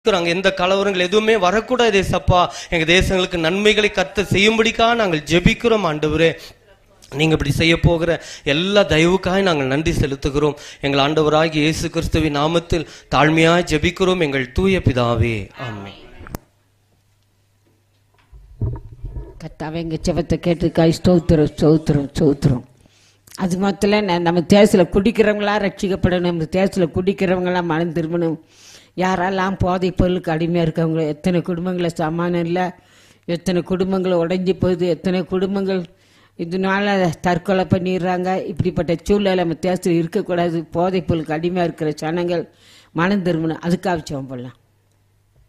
இருக்கிறாங்க எந்த கலவரங்கள் எதுவுமே வரக்கூடாது ஏசப்பா எங்க தேசங்களுக்கு நன்மைகளை கத்த செய்யும்படிக்காக நாங்கள் ஜெபிக்கிறோம் ஆண்டவரே நீங்க இப்படி செய்ய போகிற எல்லா தயவுக்காக நாங்கள் நன்றி செலுத்துகிறோம் எங்கள் ஆண்டவராகிய இயேசு கிறிஸ்துவின் நாமத்தில் தாழ்மையாய் ஜெபிக்கிறோம் எங்கள் தூய பிதாவே ஆமென் கத்தாவே எங்கள் செவத்தை கேட்டுக்காய் ஸ்தோத்திரம் ஸ்தோத்திரம் ஸ்தோத்திரம் அது மாத்திரம் ந- நம்ம தேசத்தில் குடிக்கிறவங்களா ரட்சிக்கப்படணும் நம்ம தேசத்தில் குடிக்கிறவங்களாம் மனம் திரும்பணும் யாரெல்லாம் போதை பொருளுக்கு அடிமையாக இருக்கவங்க எத்தனை குடும்பங்களை சமானம் இல்லை எத்தனை குடும்பங்கள் உடைஞ்சு போகுது எத்தனை குடும்பங்கள் இதனால தற்கொலை பண்ணிடுறாங்க இப்படிப்பட்ட சூழ்நிலை நம்ம தேசத்தில் இருக்கக்கூடாது போதை பொருளுக்கு அடிமையாக இருக்கிற ஜனங்கள் மனம் திரும்பணும் அதுக்காக ஜெபம் பண்ணலாம்